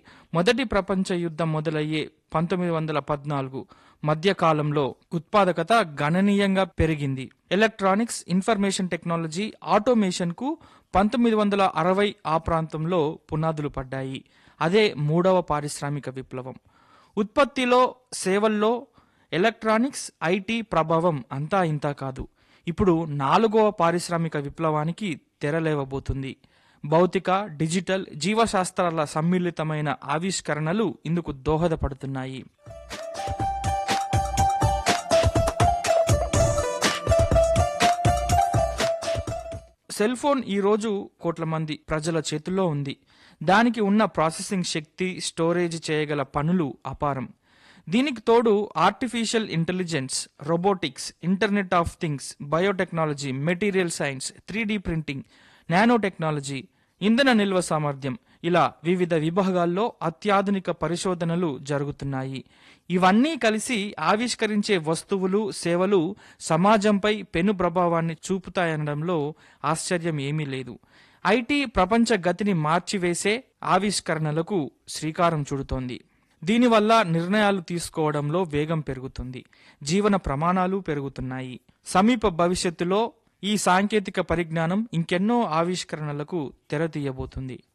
మొదటి ప్రపంచ యుద్ధం మొదలయ్యే పంతొమ్మిది వందల పద్నాలుగు మధ్య కాలంలో ఉత్పాదకత గణనీయంగా పెరిగింది ఎలక్ట్రానిక్స్ ఇన్ఫర్మేషన్ టెక్నాలజీ ఆటోమేషన్ కు పంతొమ్మిది వందల అరవై ఆ ప్రాంతంలో పునాదులు పడ్డాయి అదే మూడవ పారిశ్రామిక విప్లవం ఉత్పత్తిలో సేవల్లో ఎలక్ట్రానిక్స్ ఐటీ ప్రభావం అంతా ఇంతా కాదు ఇప్పుడు నాలుగవ పారిశ్రామిక విప్లవానికి తెరలేవబోతుంది భౌతిక డిజిటల్ జీవశాస్త్రాల సమ్మిళితమైన ఆవిష్కరణలు ఇందుకు దోహదపడుతున్నాయి సెల్ ఫోన్ ఈరోజు కోట్ల మంది ప్రజల చేతుల్లో ఉంది దానికి ఉన్న ప్రాసెసింగ్ శక్తి స్టోరేజ్ చేయగల పనులు అపారం దీనికి తోడు artificial intelligence robotics internet of things biotechnology material science three printing nano technology ఇంధన నిల్వ సామర్థ్యం ఇలా వివిధ విభాగాల్లో అత్యాధునిక పరిశోధనలు జరుగుతున్నాయి ఇవన్నీ కలిసి ఆవిష్కరించే వస్తువులు సేవలు సమాజంపై పెను ప్రభావాన్ని చూపుతాయనడంలో ఆశ్చర్యం ఏమీ లేదు ఐటీ ప్రపంచ గతిని మార్చివేసే ఆవిష్కరణలకు శ్రీకారం చుడుతోంది దీనివల్ల నిర్ణయాలు తీసుకోవడంలో వేగం పెరుగుతుంది జీవన ప్రమాణాలు పెరుగుతున్నాయి సమీప భవిష్యత్తులో ఈ సాంకేతిక పరిజ్ఞానం ఇంకెన్నో ఆవిష్కరణలకు తెరతీయబోతుంది